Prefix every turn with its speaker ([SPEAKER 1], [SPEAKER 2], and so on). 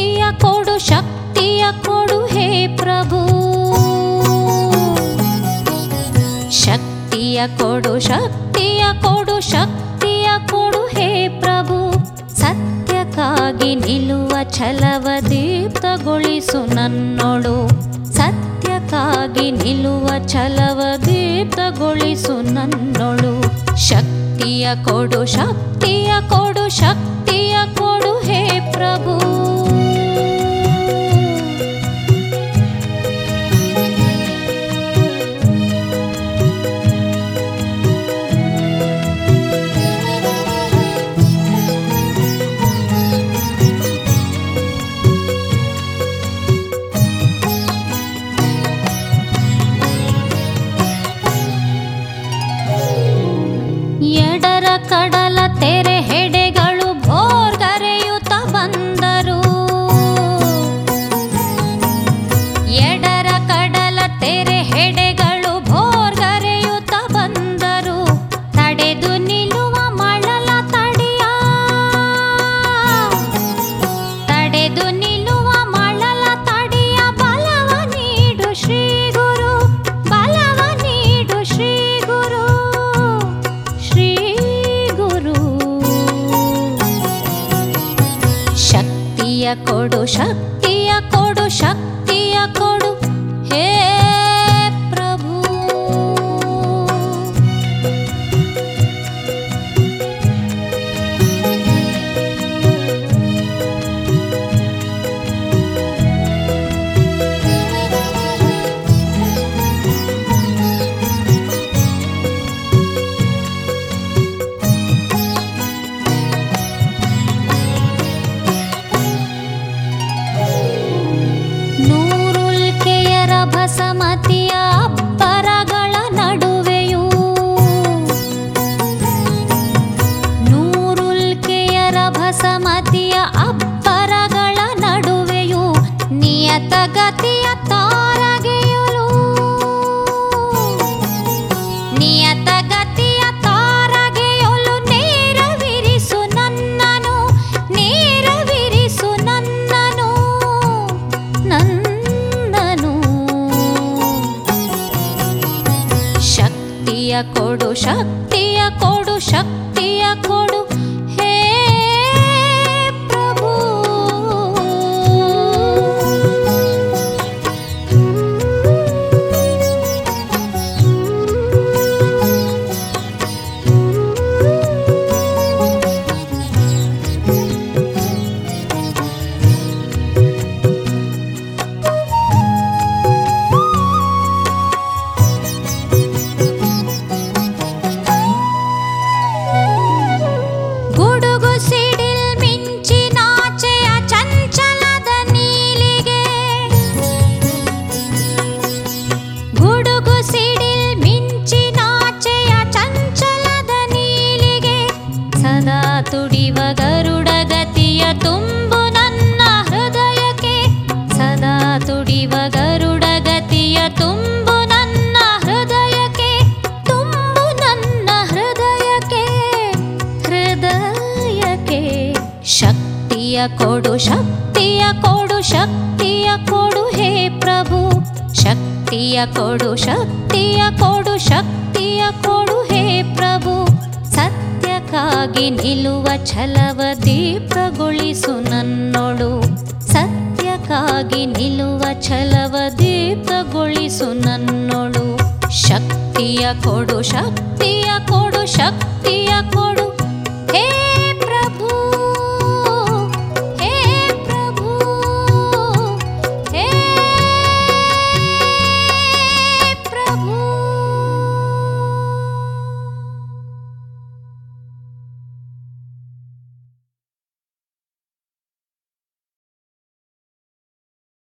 [SPEAKER 1] ಶಕ್ತಿಯ ಕೊಡು ಶಕ್ತಿಯ ಕೊಡು ಹೇ ಪ್ರಭು ಶಕ್ತಿಯ ಕೊಡು ಶಕ್ತಿಯ ಕೊಡು ಶಕ್ತಿಯ ಕೊಡು ಹೇ ಪ್ರಭು ಸತ್ಯಕ್ಕಾಗಿ ನಿಲ್ಲುವ ಛಲವ ದೀಪ್ತಗೊಳಿಸು ನನ್ನೊಳು ಸತ್ಯಕ್ಕಾಗಿ ನಿಲ್ಲುವ ಛಲವ ದೀಪ್ತಗೊಳಿಸು ನನ್ನೊಳು ಶಕ್ತಿಯ ಕೊಡು ಶಕ್ತಿಯ ಕೊಡು ಶಕ್ತಿಯ ಕೊಡು ಹೇ ಪ್ರಭು ಎಡರ ಕಡಲ ತೆರೆ ಹೆಡೆಗಳು ಭೋರ್ಗರೆಯುತ್ತ ಬಂದರು ಎಡರ ಕಡಲ ತೆರೆ ಹೆಡೆಗಳು ಭೋರ್ಗರೆಯುತ್ತ ಬಂದರು ತಡೆದು ನಿಲ್ಲುವ ಮಳಲ ತಡಿಯ ತಡೆದು ನಿಲ್ಲುವ ಮಳಲ ತಡಿಯ ಬಲವ ನೀಡು ಶ್ರೀ ಗುರು ಬಲವ ನೀಡು ಶ್ರೀ ಗುರು ಶ್ರೀ ಗುರು ಶಕ್ತಿಯ ಕೊಡು ಶಕ್ತಿಯ ಕೊಡು ಶಕ್ತಿಯ ಕೊಡು ಹೇ ಪ್ರಭು ನೂರುಲ್ಕೆಯರ ಭಸಮತಿಯ ಅಬ್ಬರಗಳ ನಡುವೆಯೂ ನೂರುಲ್ಕೆಯರ ಭಸಮತಿಯ ಅಬ್ಬರಗಳ ನಡುವೆಯೂ ನಿಯತ ಗತಿಯ ತಾರಗೆಯಲು ನಿಯತ ಗತಿಯ ತಾರಗೆಯಲು ನೇರವಿರಿಸು ನನ್ನನು ನೇರವಿರಿಸು ನನ್ನನು ನನ್ನನು ಶಕ್ತಿಯ ಕೊಡು ಶಕ್ತಿಯ ಕೊಡು ಶಕ್ತಿಯ ಕೊಡು ಹೇ ಪ್ರಭು ಗುಡುಗು ಸಿಡಿಲ್ ಮಿಂಚಿನಾಚೆಯ ಚಂಚಲದ ನೀಲಿಗೆ ಗುಡುಗು ಸಿಡಿಲ್ ಮಿಂಚಿನಾಚೆಯ ಚಂಚಲದ ನೀಲಿಗೆ ಸದಾ ತುಡಿವ ಗರುಡ ಗತಿಯ ತುಂಬು ನನ್ನ ಹೃದಯಕ್ಕೆ ಸದಾ ತುಡಿವ ಗರುಡ ಗತಿಯ ತುಂಬು ನನ್ನ ಹೃದಯಕ್ಕೆ ತುಂಬು ನನ್ನ ಹೃದಯಕ್ಕೆ ಹೃದಯಕ್ಕೆ ಶಕ್ತಿಯ ಕೊಡು ಶಕ್ತಿಯ ಕೊಡು ಶಕ್ತಿಯ ಕೊಡು ಹೇ ಪ್ರಭು ಶಕ್ತಿಯ ಕೊಡು ಶಕ್ತಿಯ ಕೊಡು ಶಕ್ತಿಯ ಕೊಡು ಹೇ ಪ್ರಭು ಸತ್ಯಕ್ಕಾಗಿ ನಿಲ್ಲುವ ಛಲವ ದೀಪ್ತಗೊಳಿಸು ನನ್ನೊಳು ಸತ್ಯಕ್ಕಾಗಿ ನಿಲ್ಲುವ ಛಲವ ದೀಪ್ತಗೊಳಿಸು ನನ್ನೊಳು ಶಕ್ತಿಯ ಕೊಡು ಶಕ್ತಿಯ ಕೊಡು ಶಕ್ತಿಯ ಕೊಡು